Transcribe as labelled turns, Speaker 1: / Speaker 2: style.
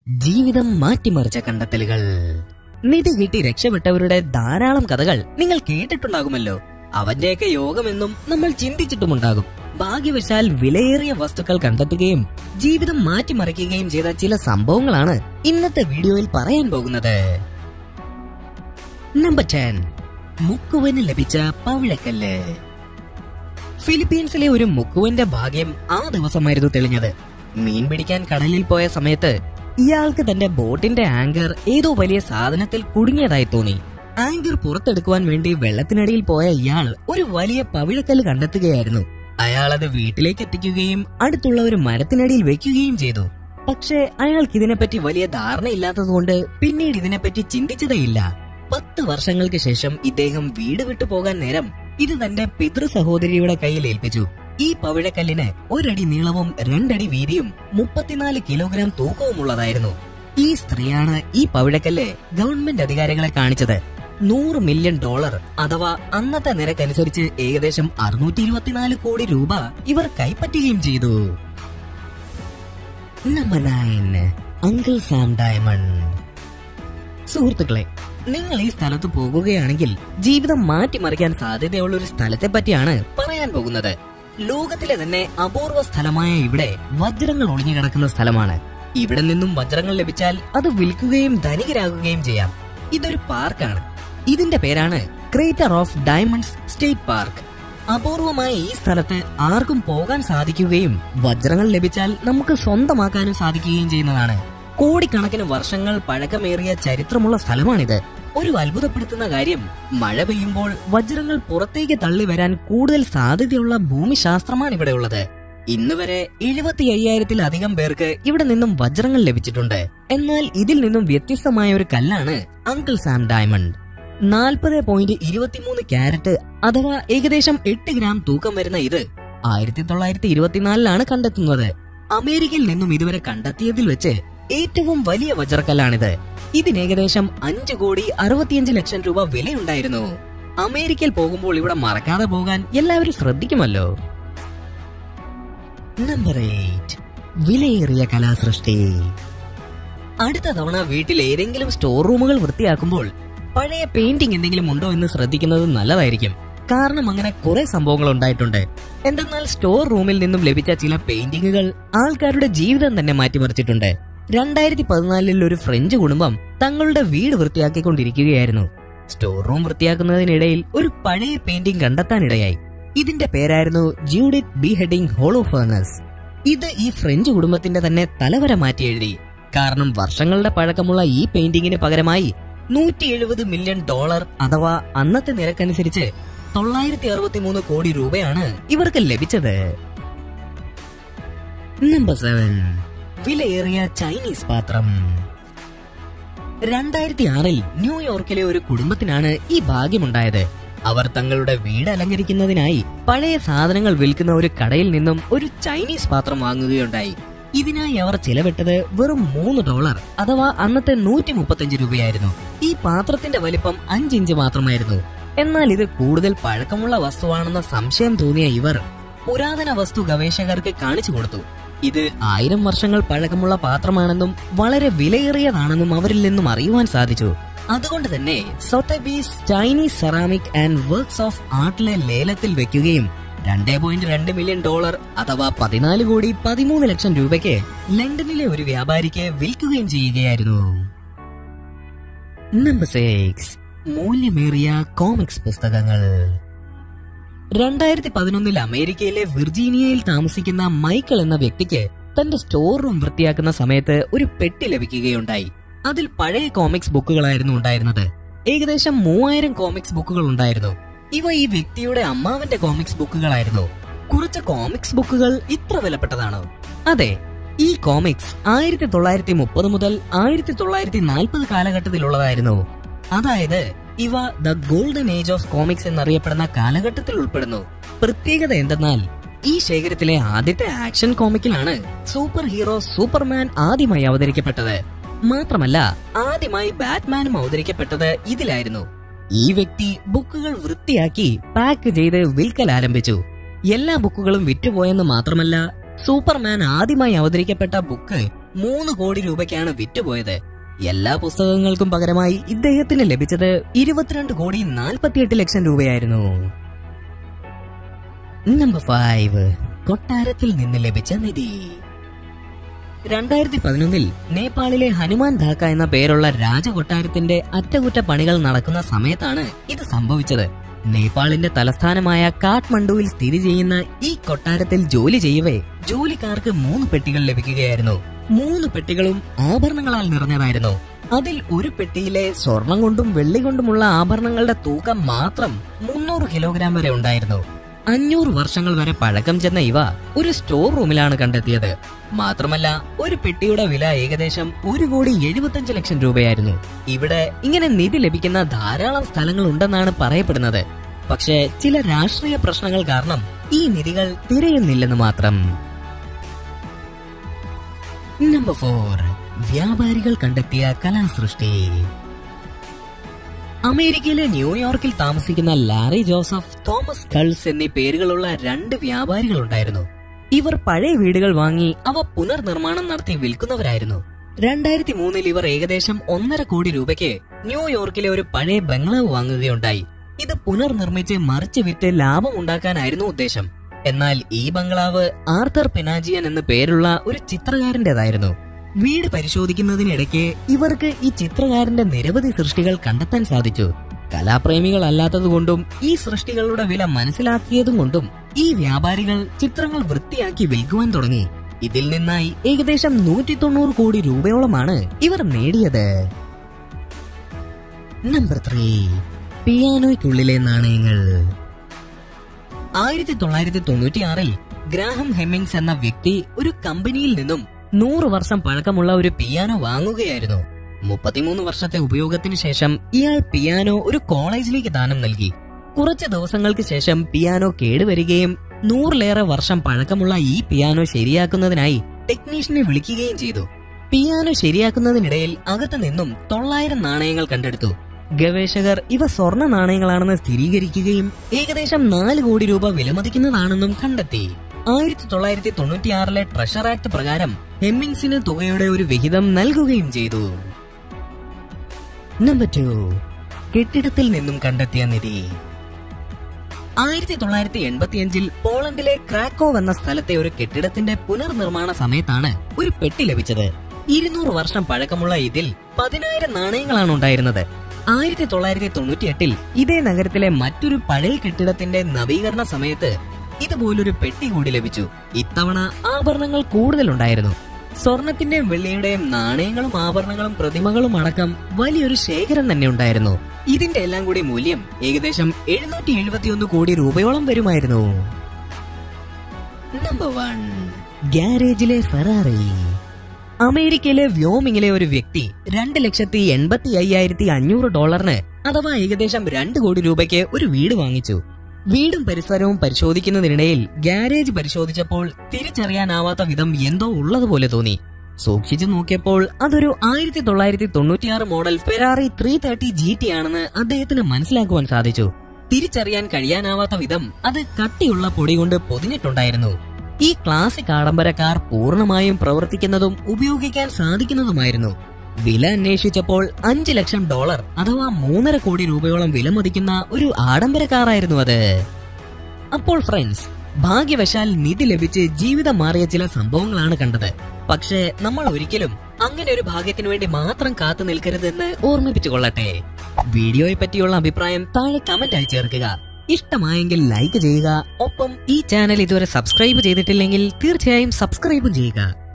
Speaker 1: ജീവിതം മാറ്റിമറിച്ച കണ്ടെത്തലുകൾ നിധി കിട്ടി രക്ഷപ്പെട്ടവരുടെ ധാരാളം കഥകൾ നിങ്ങൾ കേട്ടിട്ടുണ്ടാകുമല്ലോ അവന്റെയൊക്കെ യോഗമെന്നും നമ്മൾ ചിന്തിച്ചിട്ടുമുണ്ടാകും ഭാഗ്യവശാൽ വിലയേറിയ വസ്തുക്കൾ കണ്ടെത്തുകയും ജീവിതം മാറ്റിമറിക്കുകയും ചെയ്ത ചില സംഭവങ്ങളാണ് ഇന്നത്തെ വീഡിയോയിൽ പറയാൻ പോകുന്നത് നമ്പർ ടെൻ മുക്കുവന് ലഭിച്ച പവിഴക്കല്ല് ഫിലിപ്പീൻസിലെ ഒരു മുക്കുവന്റെ ഭാഗ്യം ആ ദിവസമായിരുന്നു തെളിഞ്ഞത് മീൻ പിടിക്കാൻ കടലിൽ പോയ സമയത്ത് ഇയാൾക്ക് തന്റെ ബോട്ടിന്റെ ആങ്കർ ഏതോ വലിയ സാധനത്തിൽ കുടുങ്ങിയതായി തോന്നി ആങ്കർ പുറത്തെടുക്കുവാൻ വേണ്ടി വെള്ളത്തിനടിയിൽ പോയ ഇയാൾ ഒരു വലിയ പവിഴക്കല്ല് കണ്ടെത്തുകയായിരുന്നു അയാൾ അത് വീട്ടിലേക്ക് എത്തിക്കുകയും അടുത്തുള്ള ഒരു മരത്തിനടിയിൽ വെക്കുകയും ചെയ്തു പക്ഷേ അയാൾക്ക് ഇതിനെപ്പറ്റി വലിയ ധാരണയില്ലാത്തതുകൊണ്ട് പിന്നീട് ഇതിനെപ്പറ്റി ചിന്തിച്ചതേയില്ല പത്ത് വർഷങ്ങൾക്ക് ശേഷം ഇദ്ദേഹം വീട് വിട്ടു പോകാൻ നേരം ഇത് തന്റെ പിതൃ സഹോദരിയുടെ കയ്യിൽ ഏൽപ്പിച്ചു ഈ പവിഴക്കല്ലിന് ഒരടി നീളവും രണ്ടടി വീതിയും മുപ്പത്തിനാല് കിലോഗ്രാം തൂക്കവുമുള്ളതായിരുന്നു ഈ സ്ത്രീയാണ് ഈ പവിഴക്കല്ല് ഗവൺമെന്റ് അധികാരികളെ കാണിച്ചത് നൂറ് മില്യൺ ഡോളർ അഥവാ അന്നത്തെ നിരക്കനുസരിച്ച് ഏകദേശം അറുന്നൂറ്റി ഇരുപത്തിനാല് കോടി രൂപ ഇവർ കൈപ്പറ്റുകയും ചെയ്തു number nine Uncle Sam diamond സുഹൃത്തുക്കളെ നിങ്ങൾ ഈ സ്ഥലത്ത് പോകുകയാണെങ്കിൽ ജീവിതം മാറ്റിമറിക്കാൻ സാധ്യതയുള്ള ഒരു സ്ഥലത്തെ പറ്റിയാണ് പറയാൻ പോകുന്നത് ലോകത്തിലെ തന്നെ അപൂർവ സ്ഥലമായ ഇവിടെ വജ്രങ്ങൾ ഒളിഞ്ഞു കിടക്കുന്ന സ്ഥലമാണ് ഇവിടെ നിന്നും വജ്രങ്ങൾ ലഭിച്ചാൽ അത് വിൽക്കുകയും ധനികരാകുകയും ചെയ്യാം ഇതൊരു പാർക്കാണ് ഇതിന്റെ പേരാണ് Crater of Diamonds State Park അപൂർവമായ ഈ സ്ഥലത്ത് ആർക്കും പോകാൻ സാധിക്കുകയും വജ്രങ്ങൾ ലഭിച്ചാൽ നമുക്ക് സ്വന്തമാക്കാനും സാധിക്കുകയും ചെയ്യുന്നതാണ് കോടിക്കണക്കിന് വർഷങ്ങൾ പഴക്കമേറിയ ചരിത്രമുള്ള സ്ഥലമാണിത് ഒരു അത്ഭുതപ്പെടുത്തുന്ന കാര്യം മഴ പെയ്യുമ്പോൾ വജ്രങ്ങൾ പുറത്തേക്ക് തള്ളി വരാൻ കൂടുതൽ സാധ്യതയുള്ള ഭൂമിശാസ്ത്രമാണ് ഇവിടെ ഉള്ളത് ഇന്ന് വരെ എഴുപത്തി അയ്യായിരത്തിലധികം പേർക്ക് ഇവിടെ നിന്നും വജ്രങ്ങൾ ലഭിച്ചിട്ടുണ്ട് എന്നാൽ ഇതിൽ നിന്നും വ്യത്യസ്തമായ ഒരു കല്ലാണ് അങ്കിൾ സാം ഡയമണ്ട് നാൽപ്പത് പോയിന്റ് ഇരുപത്തിമൂന്ന് ക്യാരറ്റ് അഥവാ ഏകദേശം എട്ട് ഗ്രാം തൂക്കം വരുന്ന ഇത് ആയിരത്തി തൊള്ളായിരത്തി ഇരുപത്തിനാലിലാണ് കണ്ടെത്തുന്നത് അമേരിക്കയിൽ നിന്നും ഇതുവരെ കണ്ടെത്തിയതിൽ വെച്ച് ഏറ്റവും വലിയ വജ്രക്കല്ലാണിത് ഇതിന് ഏകദേശം അഞ്ചു കോടി അറുപത്തിയഞ്ച് ലക്ഷം രൂപ വിലയുണ്ടായിരുന്നു അമേരിക്കയിൽ പോകുമ്പോൾ ഇവിടെ മറക്കാതെ പോകാൻ എല്ലാവരും ശ്രദ്ധിക്കുമല്ലോ നമ്പർ എയ്റ്റ് വിലയേറിയ കലാസൃഷ്ടി അടുത്ത തവണ വീട്ടിൽ ഏതെങ്കിലും സ്റ്റോർ റൂമുകൾ വൃത്തിയാക്കുമ്പോൾ പഴയ പെയിന്റിംഗ് എന്തെങ്കിലും ഉണ്ടോ എന്ന് ശ്രദ്ധിക്കുന്നത് നല്ലതായിരിക്കും കാരണം അങ്ങനെ കുറെ സംഭവങ്ങൾ ഉണ്ടായിട്ടുണ്ട് എന്തെന്നാൽ സ്റ്റോർ റൂമിൽ നിന്നും ലഭിച്ച ചില പെയിന്റിങ്ങുകൾ ആൾക്കാരുടെ ജീവിതം തന്നെ മാറ്റിമറിച്ചിട്ടുണ്ട് രണ്ടായിരത്തി പതിനാലിൽ ഒരു ഫ്രഞ്ച് കുടുംബം തങ്ങളുടെ വീട് വൃത്തിയാക്കിക്കൊണ്ടിരിക്കുകയായിരുന്നു സ്റ്റോർ റൂം വൃത്തിയാക്കുന്നതിനിടയിൽ ഒരു പഴയ പെയിന്റിംഗ് കണ്ടെത്താനിടയായി ഇതിന്റെ പേരായിരുന്നു Judith beheading Holofernes ഇത് ഈ ഫ്രഞ്ച് കുടുംബത്തിന്റെ തന്നെ തലവര മാറ്റി എഴുതി കാരണം വർഷങ്ങളുടെ പഴക്കമുള്ള ഈ പെയിന്റിങ്ങിന് പകരമായി നൂറ്റി എഴുപത് മില്യൺ ഡോളർ അഥവാ അന്നത്തെ നിരക്കനുസരിച്ച് തൊള്ളായിരത്തി അറുപത്തി മൂന്ന് കോടി രൂപയാണ് ഇവർക്ക് ലഭിച്ചത് നമ്പർ സെവൻ വിലയേറിയ ചൈനീസ് പാത്രം രണ്ടായിരത്തി ആറിൽ ന്യൂയോർക്കിലെ ഒരു കുടുംബത്തിനാണ് ഈ ഭാഗ്യമുണ്ടായത് അവർ തങ്ങളുടെ വീട് അലങ്കരിക്കുന്നതിനായി പഴയ സാധനങ്ങൾ വിൽക്കുന്ന ഒരു കടയിൽ നിന്നും ഒരു ചൈനീസ് പാത്രം വാങ്ങുകയുണ്ടായി ഇതിനായി അവർ ചിലവിട്ടത് വെറും മൂന്ന് ഡോളർ അഥവാ അന്നത്തെ നൂറ്റി മുപ്പത്തഞ്ച് രൂപയായിരുന്നു ഈ പാത്രത്തിന്റെ വലിപ്പം അഞ്ചിഞ്ച് മാത്രമായിരുന്നു എന്നാൽ ഇത് കൂടുതൽ പഴക്കമുള്ള വസ്തുവാണെന്ന സംശയം തോന്നിയ ഇവർ പുരാതന വസ്തു ഗവേഷകർക്ക് കാണിച്ചു കൊടുത്തു ഇത് ആയിരം വർഷങ്ങൾ പഴക്കമുള്ള പാത്രമാണെന്നും വളരെ വിലയേറിയതാണെന്നും അവരിൽ നിന്നും അറിയുവാൻ സാധിച്ചു അതുകൊണ്ട് തന്നെ Sotheby's Chinese ceramic and works of ആർട്ടിലെ ലേലത്തിൽ വെക്കുകയും രണ്ടേ പോയിന്റ് രണ്ട് മില്യൺ ഡോളർ അഥവാ പതിനാല് കോടി പതിമൂന്ന് ലക്ഷം രൂപയ്ക്ക് ലണ്ടനിലെ ഒരു വ്യാപാരിക്ക് വിൽക്കുകയും ചെയ്യുകയായിരുന്നു നമ്പർ സിക്സ് മൂല്യമേറിയ കോമിക്സ് പുസ്തകങ്ങൾ രണ്ടായിരത്തി പതിനൊന്നിൽ അമേരിക്കയിലെ വിർജീനിയയിൽ താമസിക്കുന്ന മൈക്കിൾ എന്ന വ്യക്തിക്ക് തന്റെ സ്റ്റോർ റൂം വൃത്തിയാക്കുന്ന സമയത്ത് ഒരു പെട്ടി ലഭിക്കുകയുണ്ടായി അതിൽ പഴയ കോമിക്സ് ബുക്കുകളായിരുന്നു ഉണ്ടായിരുന്നത് ഏകദേശം മൂവായിരം കോമിക്സ് ബുക്കുകൾ ഉണ്ടായിരുന്നു ഇവ ഈ വ്യക്തിയുടെ അമ്മാവന്റെ കോമിക്സ് ബുക്കുകളായിരുന്നു കുറച്ച് കോമിക്സ് ബുക്കുകൾ ഇത്ര വിലപ്പെട്ടതാണോ അതെ ഈ കോമിക്സ് ആയിരത്തി തൊള്ളായിരത്തി മുപ്പത് മുതൽ ആയിരത്തി തൊള്ളായിരത്തി നാൽപ്പത് കാലഘട്ടത്തിലുള്ളതായിരുന്നു അതായത് ഇവ the golden age of comics എന്നറിയപ്പെടുന്ന കാലഘട്ടത്തിൽ ഉൾപ്പെടുന്നു പ്രത്യേകത എന്തെന്നാൽ ഈ ശേഖരത്തിലെ ആദ്യത്തെ ആക്ഷൻ കോമിക്കിലാണ് സൂപ്പർ ഹീറോ സൂപ്പർമാൻ ആദ്യമായി അവതരിക്കപ്പെട്ടത് മാത്രമല്ല ആദ്യമായി ബാറ്റ്മാനും അവതരിക്കപ്പെട്ടത് ഇതിലായിരുന്നു ഈ വ്യക്തി ബുക്കുകൾ വൃത്തിയാക്കി പാക്ക് ചെയ്ത് വിൽക്കൽ ആരംഭിച്ചു എല്ലാ ബുക്കുകളും വിറ്റുപോയെന്ന് മാത്രമല്ല സൂപ്പർമാൻ ആദ്യമായി അവതരിക്കപ്പെട്ട ബുക്ക് മൂന്ന് കോടി രൂപയ്ക്കാണ് വിറ്റുപോയത് എല്ലാ പുസ്തകങ്ങൾക്കും പകരമായി ഇദ്ദേഹത്തിന് ലഭിച്ചത് ഇരുപത്തിരണ്ട് കോടി നാൽപ്പത്തിയെട്ട് ലക്ഷം രൂപയായിരുന്നു നമ്പർ ഫൈവ് കൊട്ടാരത്തിൽ നിന്ന് ലഭിച്ച നിധി രണ്ടായിരത്തി പതിനൊന്നിൽ നേപ്പാളിലെ ഹനുമാൻ ധാക്ക എന്ന പേരുള്ള രാജകൊട്ടാരത്തിന്റെ അറ്റകുറ്റപ്പണികൾ നടക്കുന്ന സമയത്താണ് ഇത് സംഭവിച്ചത് നേപ്പാളിന്റെ തലസ്ഥാനമായ കാഠ്മണ്ഡുവിൽ സ്ഥിതി ചെയ്യുന്ന ഈ കൊട്ടാരത്തിൽ ജോലി ചെയ്യവേ ജോലിക്കാർക്ക് മൂന്ന് പെട്ടികൾ ലഭിക്കുകയായിരുന്നു മൂന്ന് പെട്ടികളും ആഭരണങ്ങളാൽ നിറഞ്ഞതായിരുന്നു അതിൽ ഒരു പെട്ടിയിലെ സ്വർണം കൊണ്ടും വെള്ളി കൊണ്ടുമുള്ള ആഭരണങ്ങളുടെ തൂക്കം മാത്രം മുന്നൂറ് കിലോഗ്രാം വരെ ഉണ്ടായിരുന്നു അഞ്ഞൂറ് വർഷങ്ങൾ വരെ പഴക്കം ചെന്ന ഇവ ഒരു സ്റ്റോർ റൂമിലാണ് കണ്ടെത്തിയത് മാത്രമല്ല ഒരു പെട്ടിയുടെ വില ഏകദേശം ഒരു കോടി എഴുപത്തഞ്ച് ലക്ഷം രൂപയായിരുന്നു ഇവിടെ ഇങ്ങനെ നിധി ലഭിക്കുന്ന ധാരാളം സ്ഥലങ്ങൾ ഉണ്ടെന്നാണ് പറയപ്പെടുന്നത് പക്ഷേ ചില രാഷ്ട്രീയ പ്രശ്നങ്ങൾ കാരണം ഈ നിധികൾ തിരയുന്നില്ലെന്ന് മാത്രം നമ്പർ ഫോർ വ്യാപാരികൾ കണ്ടെത്തിയ കലാസൃഷ്ടി അമേരിക്കയിലെ ന്യൂയോർക്കിൽ താമസിക്കുന്ന ലാറി ജോസഫ് തോമസ് കൾസ് എന്നീ പേരുകളുള്ള രണ്ട് വ്യാപാരികളുണ്ടായിരുന്നു ഇവർ പഴയ വീടുകൾ വാങ്ങി അവ പുനർനിർമ്മാണം നടത്തി വിൽക്കുന്നവരായിരുന്നു രണ്ടായിരത്തി മൂന്നിൽ ഇവർ ഏകദേശം ഒന്നര കോടി രൂപയ്ക്ക് ന്യൂയോർക്കിലെ ഒരു പഴയ ബംഗ്ലാവ് വാങ്ങുകയുണ്ടായി ഇത് പുനർനിർമ്മിച്ച് മറിച്ച് വിറ്റ് ലാഭം ഉണ്ടാക്കാനായിരുന്നു ഉദ്ദേശം എന്നാൽ ഈ ബംഗ്ലാവ് ആർത്തർ പിനാജിയൻ എന്ന പേരുള്ള ഒരു ചിത്രകാരന്റേതായിരുന്നു വീട് പരിശോധിക്കുന്നതിനിടയ്ക്ക് ഇവർക്ക് ഈ ചിത്രകാരന്റെ നിരവധി സൃഷ്ടികൾ കണ്ടെത്താൻ സാധിച്ചു കലാപ്രേമികളല്ലാത്തതുകൊണ്ടും ഈ സൃഷ്ടികളുടെ വില മനസ്സിലാക്കിയതും കൊണ്ടും ഈ വ്യാപാരികൾ ചിത്രങ്ങൾ വൃത്തിയാക്കി വിൽക്കുവാൻ തുടങ്ങി ഇതിൽ നിന്നായി ഏകദേശം നൂറ്റി തൊണ്ണൂറ് കോടി രൂപയോളമാണ് ഇവർ നേടിയത് നമ്പർ ത്രീ പിയാനോയ്ക്കുള്ളിലെ നാണയങ്ങൾ ആയിരത്തി തൊള്ളായിരത്തി തൊണ്ണൂറ്റിയാറിൽ ഗ്രാഹം ഹെമ്മിങ്സ് എന്ന വ്യക്തി ഒരു കമ്പനിയിൽ നിന്നും നൂറ് വർഷം പഴക്കമുള്ള ഒരു പിയാനോ വാങ്ങുകയായിരുന്നു മുപ്പത്തിമൂന്ന് വർഷത്തെ ഉപയോഗത്തിന് ശേഷം ഇയാൾ പിയാനോ ഒരു കോളേജിലേക്ക് ദാനം നൽകി കുറച്ച് ദിവസങ്ങൾക്ക് ശേഷം പിയാനോ കേടുവരികയും നൂറിലേറെ വർഷം പഴക്കമുള്ള ഈ പിയാനോ ശരിയാക്കുന്നതിനായി ടെക്നീഷ്യനെ വിളിക്കുകയും ചെയ്തു പിയാനോ ശരിയാക്കുന്നതിനിടയിൽ അകത്തു നിന്നും തൊള്ളായിരം നാണയങ്ങൾ കണ്ടെടുത്തു ഗവേഷകർ ഇവ സ്വർണ്ണ നാണയങ്ങളാണെന്ന് സ്ഥിരീകരിക്കുകയും ഏകദേശം നാല് കോടി രൂപ വിലമതിക്കുന്നതാണെന്നും കണ്ടെത്തി ആയിരത്തി തൊള്ളായിരത്തി തൊണ്ണൂറ്റിയാറിലെ ട്രഷർ ആക്ട് പ്രകാരം ഹെമ്മിങ്സിന് തുകയുടെ ഒരു വിഹിതം നൽകുകയും ചെയ്തു നമ്പർ ടു കെട്ടിടത്തിൽ നിന്നും കണ്ടെത്തിയ നിധി ആയിരത്തി തൊള്ളായിരത്തി എൺപത്തിയഞ്ചിൽ പോളണ്ടിലെ ക്രാക്കോവ് എന്ന സ്ഥലത്തെ ഒരു കെട്ടിടത്തിന്റെ പുനർനിർമ്മാണ സമയത്താണ് ഒരു പെട്ടി ലഭിച്ചത് ഇരുന്നൂറ് വർഷം പഴക്കമുള്ള ഇതിൽ പതിനായിരം നാണയങ്ങളാണ് ഉണ്ടായിരുന്നത് ആയിരത്തി തൊള്ളായിരത്തി തൊണ്ണൂറ്റിയെട്ടിൽ ഇതേ നഗരത്തിലെ മറ്റൊരു പഴയ കെട്ടിടത്തിന്റെ നവീകരണ സമയത്ത് ഇതുപോലൊരു പെട്ടി കൂടി ലഭിച്ചു ഇത്തവണ ആഭരണങ്ങൾ കൂടുതലുണ്ടായിരുന്നു സ്വർണത്തിന്റെയും വെള്ളിയുടെയും നാണയങ്ങളും ആഭരണങ്ങളും പ്രതിമകളും അടക്കം വലിയൊരു ശേഖരം തന്നെ ഉണ്ടായിരുന്നു ഇതിന്റെ എല്ലാം കൂടി മൂല്യം ഏകദേശം എഴുന്നൂറ്റി എഴുപത്തിയൊന്ന് കോടി രൂപയോളം വരുമായിരുന്നു നമ്പർ വൺ ഗ്യാരേജിലെ ഫെറാറി അമേരിക്കയിലെ വ്യോമിങ്ങിലെ ഒരു വ്യക്തി രണ്ട് ലക്ഷത്തി എൺപത്തി അയ്യായിരത്തി അഞ്ഞൂറ് ഡോളറിന് അഥവാ ഏകദേശം രണ്ട് കോടി രൂപയ്ക്ക് ഒരു വീട് വാങ്ങിച്ചു വീടും പരിസരവും പരിശോധിക്കുന്നതിനിടയിൽ ഗ്യാരേജ് പരിശോധിച്ചപ്പോൾ തിരിച്ചറിയാനാവാത്ത വിധം എന്തോ ഉള്ളതുപോലെ തോന്നി സൂക്ഷിച്ചു നോക്കിയപ്പോൾ അതൊരു ആയിരത്തി തൊള്ളായിരത്തി തൊണ്ണൂറ്റിയാറ് model Ferrari three thirty G T ആണെന്ന് അദ്ദേഹത്തിന് മനസ്സിലാക്കുവാൻ സാധിച്ചു തിരിച്ചറിയാൻ കഴിയാനാവാത്ത വിധം അത് കട്ടിയുള്ള പൊടി കൊണ്ട് പൊതിഞ്ഞിട്ടുണ്ടായിരുന്നു ഈ ക്ലാസിക് ആഡംബര കാർ പൂർണ്ണമായും പ്രവർത്തിക്കുന്നതും ഉപയോഗിക്കാൻ സാധിക്കുന്നതുമായിരുന്നു വില അന്വേഷിച്ചപ്പോൾ അഞ്ച് ലക്ഷം ഡോളർ അഥവാ മൂന്നര കോടി രൂപയോളം വിലമതിക്കുന്ന ഒരു ആഡംബര കാറായിരുന്നു അത് അപ്പോൾ ഫ്രണ്ട്സ് ഭാഗ്യവശാൽ നിധി ലഭിച്ച് ജീവിതം മാറിയ ചില സംഭവങ്ങളാണ് കണ്ടത് പക്ഷേ നമ്മൾ ഒരിക്കലും അങ്ങനെ ഒരു ഭാഗ്യത്തിനു വേണ്ടി മാത്രം കാത്തു നിൽക്കരുതെന്ന് ഓർമ്മിപ്പിച്ചു കൊള്ളട്ടെ വീഡിയോയെ പറ്റിയുള്ള അഭിപ്രായം താഴെ കമന്റ് ആയി ചേർക്കുക ഇഷ്ടമായെങ്കിൽ ലൈക്ക് ചെയ്യുക ഒപ്പം ഈ ചാനൽ ഇതുവരെ സബ്സ്ക്രൈബ് ചെയ്തിട്ടില്ലെങ്കിൽ തീർച്ചയായും സബ്സ്ക്രൈബും ചെയ്യുക